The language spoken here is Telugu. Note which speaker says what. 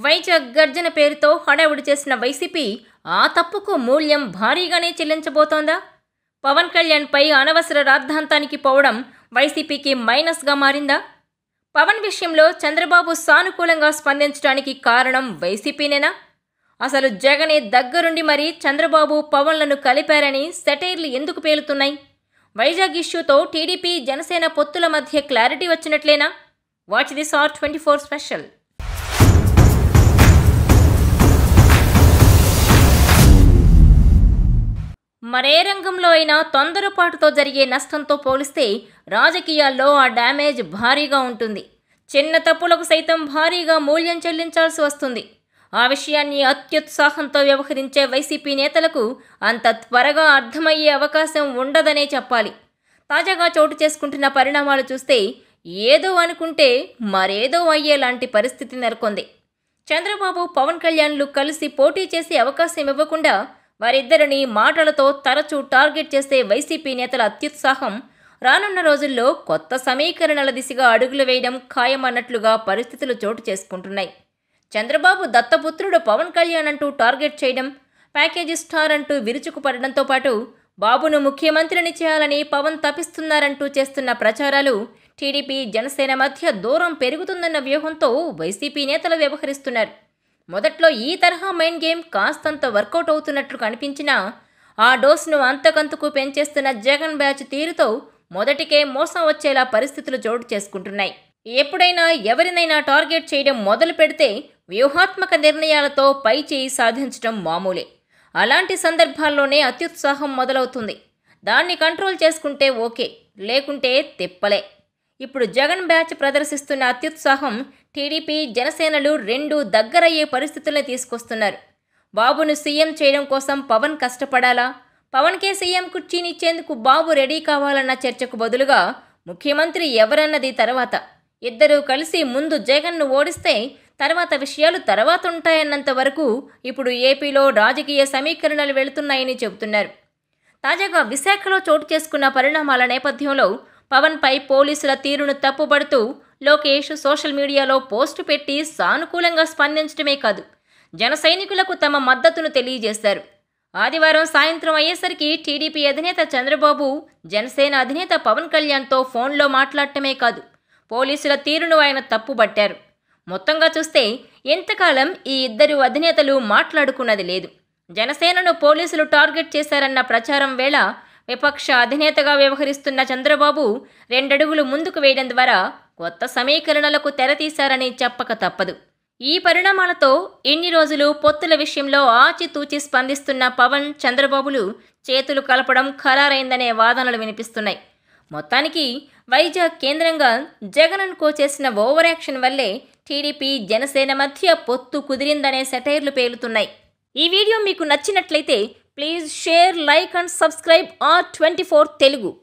Speaker 1: వైజాగ్ గర్జన పేరుతో హడావుడి చేసిన వైసీపీ ఆ తప్పుకు మూల్యం భారీగానే చెల్లించబోతోందా పవన్ కళ్యాణ్పై అనవసర రాద్ధాంతానికి పోవడం వైసీపీకి మైనస్గా మారిందా పవన్ విషయంలో చంద్రబాబు సానుకూలంగా స్పందించడానికి కారణం వైసీపీనేనా అసలు జగనే దగ్గరుండి మరీ చంద్రబాబు పవన్లను కలిపారని సెటైర్లు ఎందుకు పేలుతున్నాయి వైజాగ్ ఇష్యూతో టీడీపీ జనసేన పొత్తుల మధ్య క్లారిటీ వచ్చినట్లేనా watch this R twenty four special మరే రంగంలో అయినా తొందరపాటుతో జరిగే నష్టంతో పోలిస్తే రాజకీయాల్లో ఆ డ్యామేజ్ భారీగా ఉంటుంది చిన్న తప్పులకు సైతం భారీగా మూల్యం చెల్లించాల్సి వస్తుంది ఆ విషయాన్ని అత్యుత్సాహంతో వ్యవహరించే వైసీపీ నేతలకు అంత త్వరగా అర్థమయ్యే అవకాశం ఉండదనే చెప్పాలి తాజాగా చోటు చేసుకుంటున్న పరిణామాలు చూస్తే ఏదో అనుకుంటే మరేదో అయ్యేలాంటి పరిస్థితి నెలకొంది చంద్రబాబు పవన్ కళ్యాణ్లు కలిసి పోటీ చేసే అవకాశం ఇవ్వకుండా వారిద్దరిని మాటలతో తరచూ టార్గెట్ చేసే వైసీపీ నేతల అత్యుత్సాహం రానున్న రోజుల్లో కొత్త సమీకరణల దిశగా అడుగులు వేయడం ఖాయమన్నట్లుగా పరిస్థితులు చోటు చేసుకుంటున్నాయి చంద్రబాబు దత్తపుత్రుడు పవన్ కళ్యాణ్ అంటూ టార్గెట్ చేయడం ప్యాకేజీ స్టార్ అంటూ విరుచుకుపడడంతో పాటు బాబును ముఖ్యమంత్రిని చేయాలని పవన్ తపిస్తున్నారంటూ చేస్తున్న ప్రచారాలు టీడీపీ జనసేన మధ్య దూరం పెరుగుతుందన్న వ్యూహంతో వైసీపీ నేతలు వ్యవహరిస్తున్నారు మొదట్లో ఈ తరహా మైండ్ గేమ్ కాస్తంత వర్కౌట్ అవుతున్నట్లు కనిపించినా ఆ డోస్ను అంతకంతకు పెంచేస్తున్న జగన్ బ్యాచ్ తీరుతో మొదటికే మోసం వచ్చేలా పరిస్థితులు చోటు చేసుకుంటున్నాయి ఎప్పుడైనా ఎవరినైనా టార్గెట్ చేయడం మొదలు పెడితే వ్యూహాత్మక నిర్ణయాలతో పై చేయి సాధించడం మామూలే అలాంటి సందర్భాల్లోనే అత్యుత్సాహం మొదలవుతుంది దాన్ని కంట్రోల్ చేసుకుంటే ఓకే లేకుంటే తిప్పలే ఇప్పుడు జగన్ బ్యాచ్ ప్రదర్శిస్తున్న అత్యుత్సాహం టీడీపీ జనసేనలు రెండు దగ్గరయ్యే పరిస్థితుల్ని తీసుకొస్తున్నారు బాబును సీఎం చేయడం కోసం పవన్ కష్టపడాలా పవన్కే సీఎం కుర్చీనిచ్చేందుకు బాబు రెడీ కావాలన్న చర్చకు బదులుగా ముఖ్యమంత్రి ఎవరన్నది తర్వాత ఇద్దరూ కలిసి ముందు జగన్ను ఓడిస్తే తర్వాత విషయాలు తర్వాత ఉంటాయన్నంత వరకు ఇప్పుడు ఏపీలో రాజకీయ సమీకరణలు వెళుతున్నాయని చెబుతున్నారు తాజాగా విశాఖలో చోటు చేసుకున్న పరిణామాల నేపథ్యంలో పవన్పై పోలీసుల తీరును తప్పుపడుతూ లోకేష్ సోషల్ మీడియాలో పోస్టు పెట్టి సానుకూలంగా స్పందించడమే కాదు జన సైనికులకు తమ మద్దతును తెలియజేశారు ఆదివారం సాయంత్రం అయ్యేసరికి టీడీపీ అధినేత చంద్రబాబు జనసేన అధినేత పవన్ కళ్యాణ్తో ఫోన్లో మాట్లాడటమే కాదు పోలీసుల తీరును ఆయన తప్పుబట్టారు మొత్తంగా చూస్తే ఎంతకాలం ఈ ఇద్దరు అధినేతలు మాట్లాడుకున్నది లేదు జనసేనను పోలీసులు టార్గెట్ చేశారన్న ప్రచారం వేళ విపక్ష అధినేతగా వ్యవహరిస్తున్న చంద్రబాబు రెండడుగులు ముందుకు వేయడం ద్వారా కొత్త సమీకరణలకు తెరతీశారని చెప్పక తప్పదు ఈ పరిణామాలతో ఇన్ని రోజులు పొత్తుల విషయంలో ఆచితూచి స్పందిస్తున్న పవన్ చంద్రబాబులు చేతులు కలపడం ఖరారైందనే వాదనలు వినిపిస్తున్నాయి మొత్తానికి వైజాగ్ కేంద్రంగా జగన్ అనుకో చేసిన ఓవర్ యాక్షన్ వల్లే టీడీపీ జనసేన మధ్య పొత్తు కుదిరిందనే సెటైర్లు పేలుతున్నాయి ఈ వీడియో మీకు నచ్చినట్లయితే please share like and subscribe R twenty four Telugu